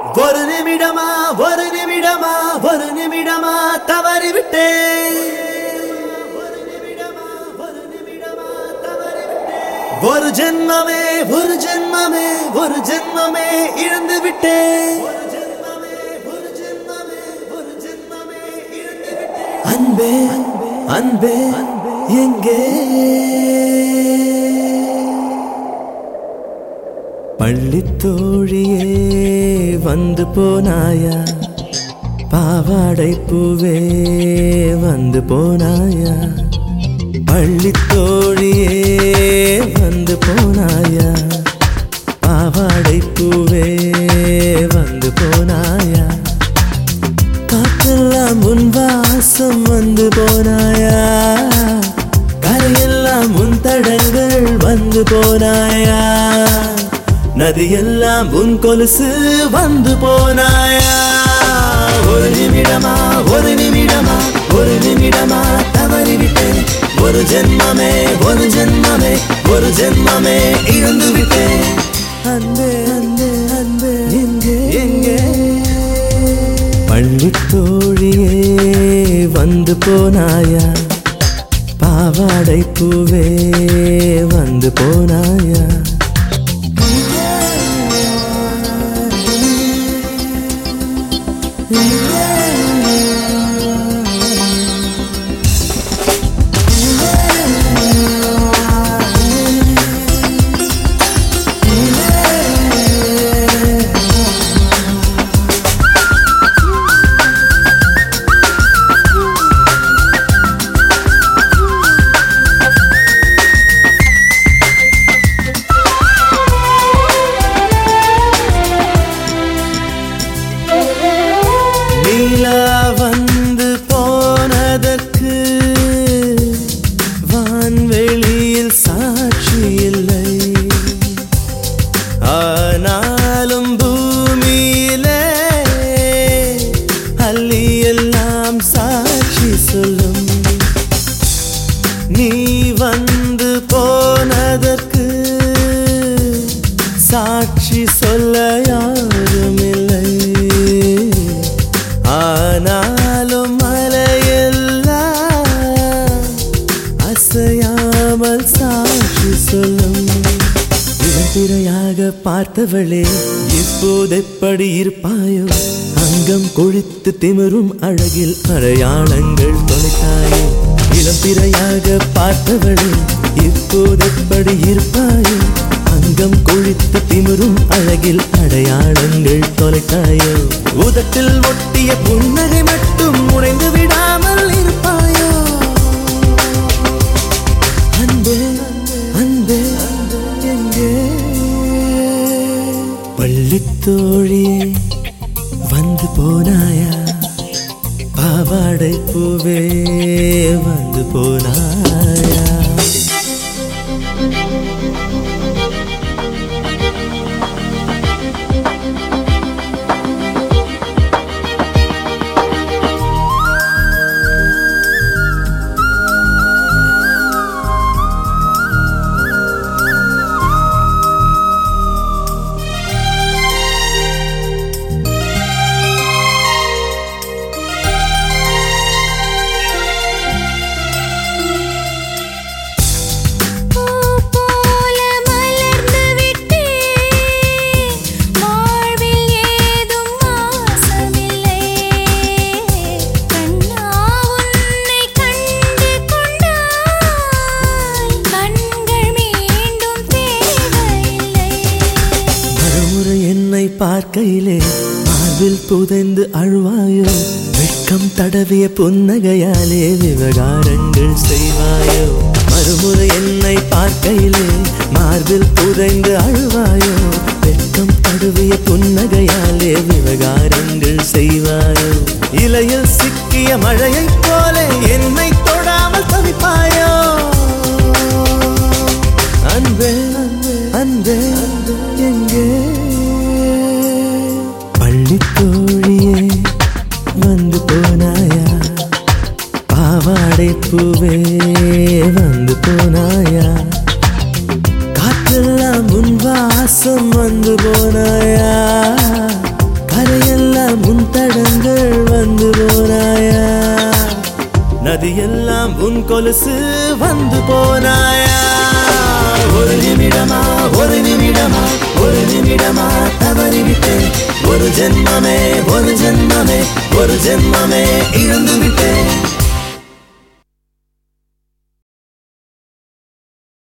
ஒரு நிமிடமா ஒரு நிமிடமா ஒரு நிமிடமா தவறிவிட்டேன் ஒரு ஜென்மமே ஒரு ஜென்மமே ஒரு ஜென்மமே இழந்து விட்டேன் அன்பே அன்பே எங்கே பள்ளித்தோழியே வந்து போனாயா பாவாடை பூவே வந்து போனாயா பள்ளித்தோழியே வந்து போனாயா பாவாடை பூவே வந்து போனாயா காற்றெல்லாம் உன் வாசம் வந்து போனாயா கரையெல்லாம் உன் தடங்கள் வந்து போனாயா நதியெல்லாம் உன் கொலுசு வந்து போனாயா ஒரு நிமிடமா ஒரு நிமிடமா ஒரு நிமிடமா தவறிவிட்டேன் ஒரு ஜென்மமே ஒரு ஜென்மமே ஒரு ஜென்மமே இழந்து விட்டேன் அன்பே அன்பே அன்பே எங்கே எங்கே பள்ளித்தோழியே வந்து போனாயா பாவாடை பூவே வந்து போனாயா நீலா வந்து போனதற்கு வான்வெளியில் சாட்சி இல்லை ஆனாலும் பூமியிலே அள்ளி எல்லாம் சாட்சி சொல்லும் நீ வந்து போனதற்கு சாட்சி சொல்ல யாரும் இல்லை ஆனாலும் மலையெல்லாம் அசையாமல் சாட்சி சொல்லும் இளம்பிறையாக பார்த்தவளே இப்போதெப்படி இருப்பாயோ அங்கம் கொழித்து திமிரும் அழகில் அடையாளங்கள் தொலைத்தாயோ இளம்பிறையாக பார்த்தவளே இப்போதெப்படி இருப்பாயோ அங்கம் கொழித்து திமிரும் அழகில் அடையாளங்கள் தொலைத்தாயோ உதட்டில் ஒட்டிய புன்னகை மட்டும் உடைந்து விடாமல் இருப்பாயோ அன்பே அன்பே எங்கே பள்ளித்தோழியே வந்து போனாயா பாவாடை பூவே வந்து போனாயா பூ போல மலர்ந்து விட்டே வாழ்வில் ஏதும் மாசமில்லை கண்ணா உன்னை கண்டு கொண்டாய் கண்கள் மீண்டும் தேவையில்லை மறுமுறை என்னை பார்க்கையிலே மார்பில் புதைந்து அழுவாயோ வெட்கம் தடவிய புன்னகையாலே விவகாரங்கள் செய்வாயோ மறுமுறை என்னை பார்க்கையிலே மார்பில் புதைந்து அழுவாயோ வெட்கம் தடவிய புன்னகையாலே விவகாரங்கள் செய்வாயோ இலையில் சிக்கிய மழையைப் போல என்னை தொடாமல் தவிப்பாயோ அன்பே அன்பே எங்கே பள்ளித்தோழியே வந்து போனாயா பாவாடை பூவே வந்து போனாயா காற்றெல்லாம் உன் வாசம் வந்து போனாயா கரை கதியெல்லாம் உன் கொலுசு வந்து போனாயா ஒரு நிமிடமா ஒரு நிமிடமா ஒரு நிமிடமா தவறிவிட்டேன் ஒரு ஜென்மமே ஒரு ஜென்மமே ஒரு ஜென்மமே இழந்து விட்டேன்